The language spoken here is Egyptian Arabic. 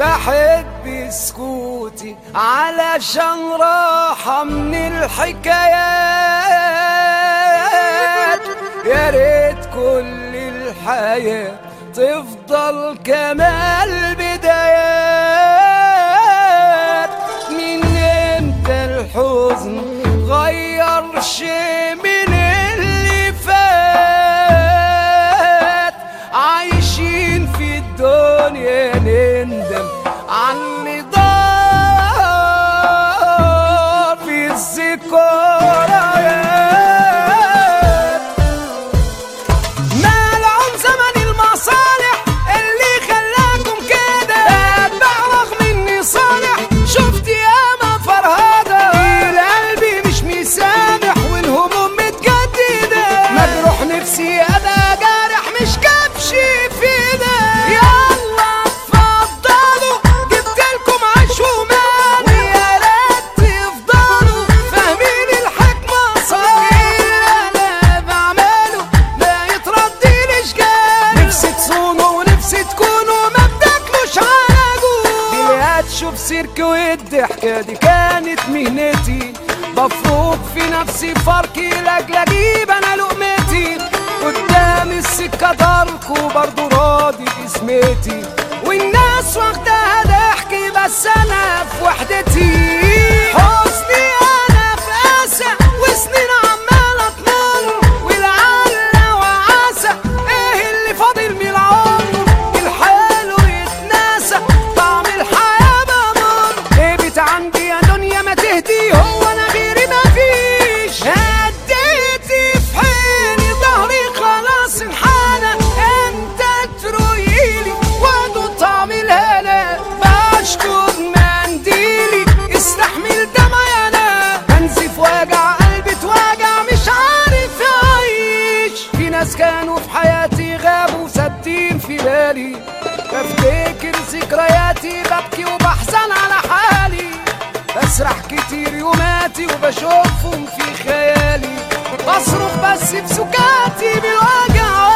بحب سكوتي علشان راحة من الحكايات يا ريت كل الحياة تفضل كما البدايات من امتى الحزن غير شي من اللي فات عايشين في الدنيا نندم على اللي ضاع في الذكريات مالعون زمن المصالح اللي خلاكم كده اتبع رغم اني صالح شفت ياما فرهدة القلب مش مسامح والهموم متجددة مجروح نفسي ابقى جارح مش كبشي في ده يلا اتفضلوا جبتلكم عيش ومال ويا ريت تفضلوا فاهمين الحكمة صغير انا بعمله ما يتردلش جال نفسي تصونوا ونفسي تكونوا ما بتاكلوش على جوع بلاد شوف سيرك والضحكة دي كانت مهنتي بفرض في نفسي فرقي لاجل اجيب انا لقمتي قدام السكة داركو برضو راضي باسمتي والناس واخداها ضحكي بس انا في وحدتي حزني انا في اسى وسنين عمالة تمر والعلة وعسى ايه اللي فاضل من العمر الحلو يتناسى طعم الحياة بمر ايه عندي يا دنيا ما تهدي هو انا غيري ما فيش هديتي في حيني ظهري خلاص انحنى انت ترويلي وادو طعم الهنا بشكر منديلي استحمل دمعي انا بنزف وجع قلبي اتوجع مش عارف اعيش في ناس كانوا في حياتي غابوا سادين في بالي بفتكر ذكرياتي ببكي وبحزن على حالي بسرح كتير يوماتي وبشوفهم في خيالي بصرخ بس بسكاتي بالوجع